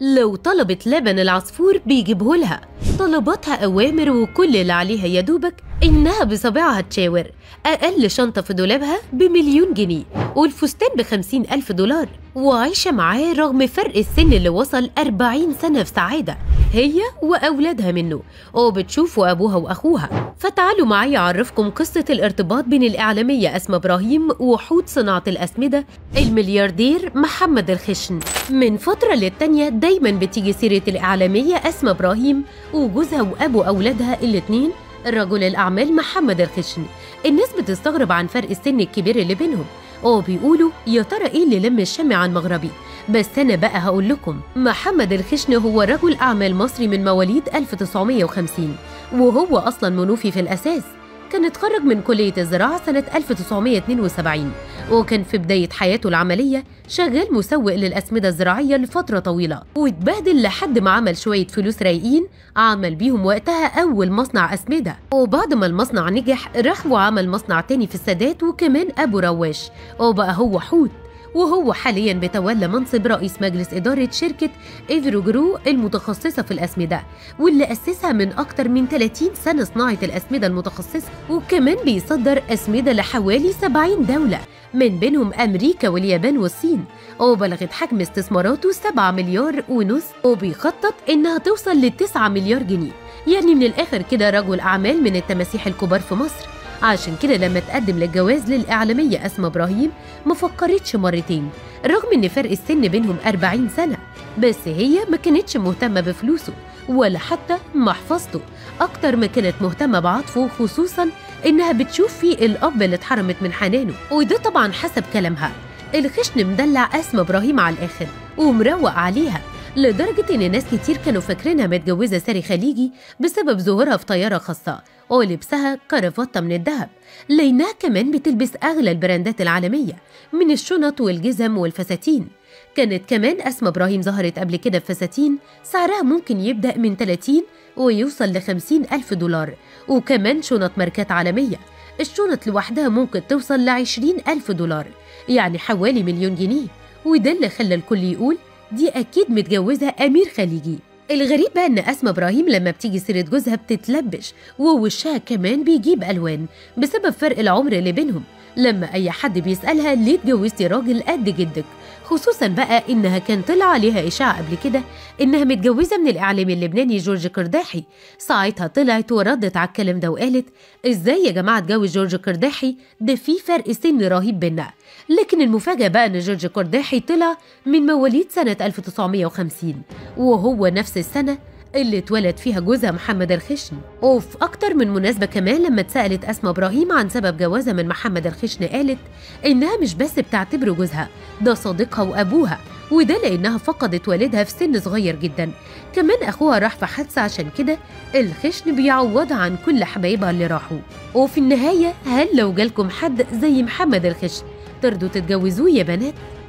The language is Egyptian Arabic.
لو طلبت لبن العصفور بيجيبه لها طلباتها أوامر وكل اللي عليها يا دوبك إنها بصابعها تشاور أقل شنطة في دولابها بمليون جنيه والفستان بخمسين ألف دولار وعايشة معاه رغم فرق السن اللي وصل 40 سنة في سعادة هي وأولادها منه وبتشوفوا أبوها وأخوها فتعالوا معايا أعرفكم قصة الارتباط بين الإعلامية أسماء إبراهيم وحوت صناعة الأسمدة الملياردير محمد الخشن من فترة للتانية دايما بتيجي سيرة الإعلامية أسماء إبراهيم وجوزها وأبو أولادها الاتنين رجل الأعمال محمد الخشن الناس بتستغرب عن فرق السن الكبير اللي بينهم وبيقولوا يا ترى ايه اللي لم الشم عن مغربي بس انا بقى هقول لكم محمد الخشن هو رجل اعمال مصري من مواليد 1950 وهو اصلا منوفي في الاساس كان اتخرج من كلية الزراعة سنة 1972 وكان في بداية حياته العملية شغال مسوق للأسمدة الزراعية لفترة طويلة واتبهدل لحد ما عمل شوية فلوس رايقين عمل بيهم وقتها أول مصنع أسمدة وبعد ما المصنع نجح راح وعمل مصنع تاني في السادات وكمان أبو رواش وبقى هو حوت وهو حاليا بيتولى منصب رئيس مجلس إدارة شركة إيفرو جرو المتخصصة في الأسمدة واللي أسسها من أكتر من 30 سنة صناعة الأسمدة المتخصصة وكمان بيصدر أسمدة لحوالي 70 دولة من بينهم أمريكا واليابان والصين وبلغت حجم استثماراته 7 مليار ونص وبيخطط إنها توصل ل 9 مليار جنيه يعني من الآخر كده رجل أعمال من التماسيح الكبار في مصر عشان كده لما تقدم للجواز للإعلامية أسماء إبراهيم ما فكرتش مرتين رغم إن فرق السن بينهم 40 سنة بس هي ما كانتش مهتمة بفلوسه ولا حتى محفظته أكتر ما كانت مهتمة بعطفه خصوصا إنها بتشوف فيه الأب اللي اتحرمت من حنانه وده طبعا حسب كلامها الخشن مدلع أسماء إبراهيم على الآخر ومروق عليها لدرجة إن ناس كتير كانوا فاكرينها متجوزة ساري خليجي بسبب ظهورها في طيارة خاصة ولبسها كرافتة من الذهب لأنها كمان بتلبس أغلى البراندات العالمية من الشنط والجزم والفساتين كانت كمان أسماء إبراهيم ظهرت قبل كده في فساتين سعرها ممكن يبدأ من 30 ويوصل ل 50 ألف دولار وكمان شنط ماركات عالمية الشنط لوحدها ممكن توصل ل 20 ألف دولار يعني حوالي مليون جنيه وده اللي خلى الكل يقول دي أكيد متجوزة أمير خليجي الغريب بقى إن أسماء إبراهيم لما بتيجي سيرة جوزها بتتلبش ووشها كمان بيجيب ألوان بسبب فرق العمر اللي بينهم لما أي حد بيسألها ليه اتجوزتي راجل قد جدك خصوصا بقى إنها كان طلع عليها إشاعة قبل كده إنها متجوزة من الإعلامي اللبناني جورج قرداحي ساعتها طلعت وردت على الكلام ده وقالت إزاي يا جماعة اتجوز جورج قرداحي ده في فرق سن رهيب بينا لكن المفاجأة بقى إن جورج قرداحي طلع من مواليد سنة 1950 وهو نفس السنة اللي اتولد فيها جوزها محمد الخشن وفي أكتر من مناسبة كمان لما اتسألت أسماء إبراهيم عن سبب جوازها من محمد الخشن قالت إنها مش بس بتعتبره جوزها ده صديقها وأبوها وده لأنها فقدت والدها في سن صغير جدا كمان أخوها راح في حادثة عشان كده الخشن بيعوضها عن كل حبايبها اللي راحوا وفي النهاية هل لو جالكم حد زي محمد الخشن ترضوا تتجوزوه يا بنات؟